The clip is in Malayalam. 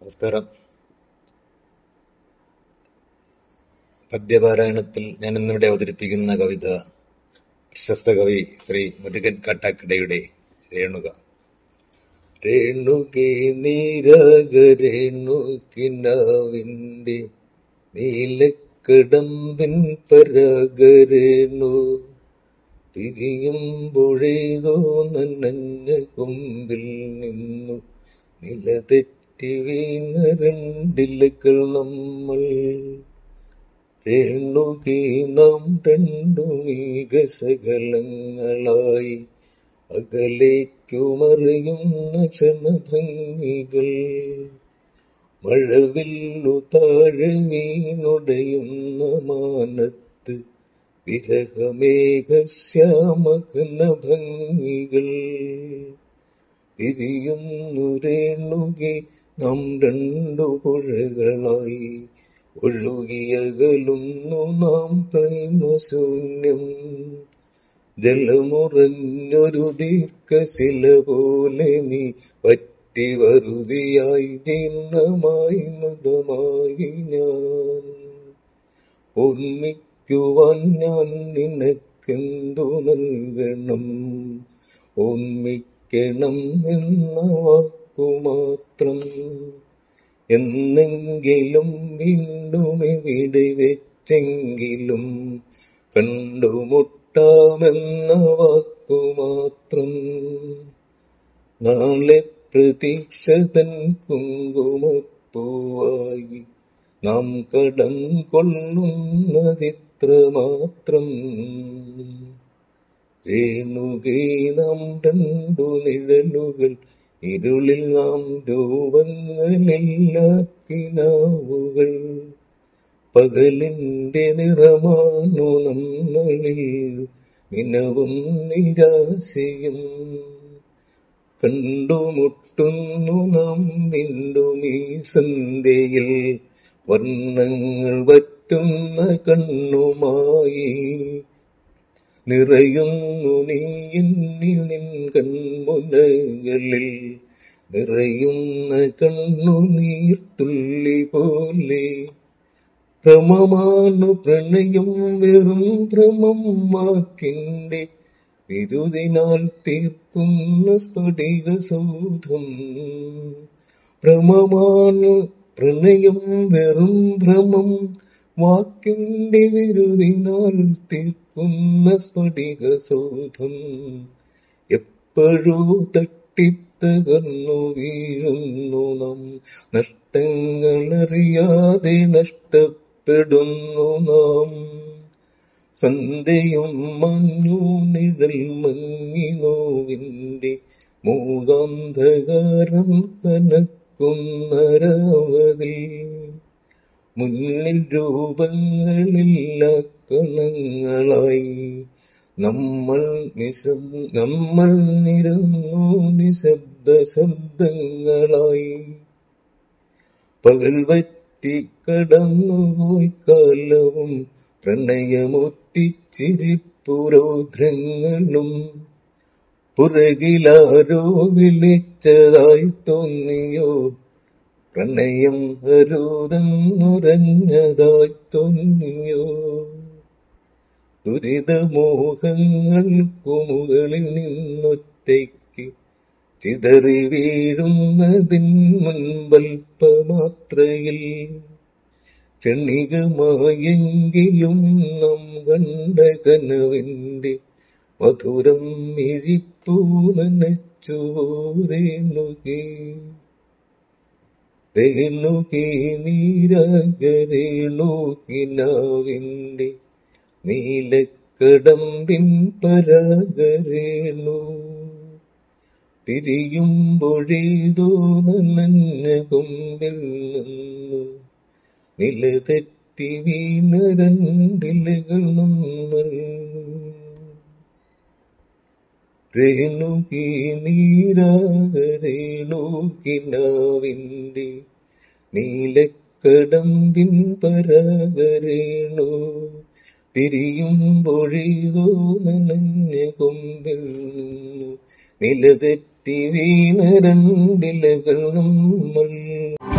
നമസ്കാരം പദ്യപാരായണത്തിൽ ഞാൻ ഇന്നിവിടെ അവതരിപ്പിക്കുന്ന കവിത പ്രശസ്ത കവി ശ്രീ മുരുകൻ കാട്ടാക്കിടയുടെ രേണുക രേണുകെ നീരാഗ രേണുകിനാവിന്റെ നീലക്കടമ്പിൻ പരാഗരേണു പിരിയുമ്പൊഴേതോ നനഞ്ഞ കൊമ്പിൽ നിന്നു നിലതെറ്റി വീണ രണ്ടിലകൾ നമ്മൾ രേണുകെ നാം രണ്ടു മീകസകലങ്ങളായി അകലേക്കുമറിയുന്ന ക്ഷണഭംഗികൾ മഴവില്ലു താഴെ വീണുടയുന്ന മാനത്ത് വിരഹമേഘശ്യാമഘന ഭംഗികൾ പിരിയുന്നു രേണുകെ നാം രണ്ടു പുഴകളായി ഒഴുകിയകലുന്നു നാം പ്രേമശൂന്യം ജലമുറഞ്ഞൊരു ദീർഘശില പോലെ നീ പറ്റി വറുതിയായി ജീർണമായി മൃതമായി ഞാൻ ഓർമ്മിക്കുവാൻ ഞാൻ നിനക്കെന്തു നൽകണം ഓർമ്മിക്കണം എന്ന വാക്കുമാത്രം എന്നെങ്കിലും വീണ്ടും എവിടെ വെച്ചെങ്കിലും കണ്ടുമുട്ടാമെന്ന വാക്കുമാത്രം നാളെ പ്രതീക്ഷതൻ കുങ്കുമപ്പൂവായി നാം കടം കൊള്ളുന്നതിത്ര മാത്രം രേണുകേ നാം രണ്ടു നിഴലുകൾ ഇരുളിൽ നാം രൂപങ്ങളില്ലാക്കിനാവുകൾ പകലിന്റെ നിറമാണു നമ്മളിൽ നിനവും നിരാശയും കണ്ടുമുട്ടുന്നു നാം വീണ്ടും ഈ സന്ധ്യയിൽ വർണ്ണങ്ങൾ വറ്റുന്ന കണ്ണുമായി നിറയുന്നു നീ എന്നിൽ നിൻ കൺമുനകളിൽ നിറയുന്ന കണ്ണുനീർത്തുള്ളി പോലെ ഭ്രമമാണു പ്രണയം വെറും ഭ്രമം വാക്കിന്റെ വിരുദിനാൽ തീർക്കുന്ന സ്ഫടിക സൗധം ഭ്രമമാണു പ്രണയം വെറും ഭ്രമം വാക്കിന്റെ വിരുദിനാൽ തീർക്കുന്ന സ്ഫടിക സൗധം എപ്പോഴോ തട്ടിത്തകർന്നു വീഴുന്നു നാം നഷ്ടങ്ങളറിയാതെ നഷ്ടപ്പെടുന്നു നാം സന്ധ്യയും മഞ്ഞു നിഴൽ മങ്ങി നോവിന്റെ മൂകാന്ധകാരം കനക്കുന്നരാവതിൽ മുന്നിൽ രൂപങ്ങളില്ല കണങ്ങളായി നമ്മൾ നിശബ് നമ്മൾ നിരന്നു നിശബ്ദ ശബ്ദങ്ങളാി പകൽ വറ്റി കടന്നുപോയി കാലവും പ്രണയമൊറ്റിച്ചിരിപ്പുരോധങ്ങളും പുറകിലാരോ വിളിച്ചതായി തോന്നിയോ പ്രണയം ഹരോതെന്നുരഞ്ഞതായി തോന്നിയോ ദുരിതമോഹങ്ങൾക്കു നിന്നൊറ്റയ്ക്ക് ചിതറി വീഴുന്നതിൻ മുൻപൽപ്പമാത്രയിൽ ക്ഷണികമായെങ്കിലും നാം കണ്ട കനവിന്റെ മധുരം മിഴിപ്പൂ നനച്ചു രേണുകേ രേണുകേ നീരാഗരേണുകിനാവിന്റെ നീലക്കടമ്പിൻ പരാഗരേണു പിരിയുമ്പൊഴേതോ നനഞ്ഞ കൊമ്പിൽ നിന്നു നിലതെറ്റി വീണ രണ്ടിലകൾ നമ്മൾ രേണുകി നീരാഗരേണുകിനാവിന്റെ നീലക്കടമ്പിൻ പരാഗരേണു പിരിയുമ്പൊഴേതോ നനഞ്ഞ കൊമ്പിൽ നിലതെറ്റി വീണ രണ്ടിലകൾ നമ്മൾ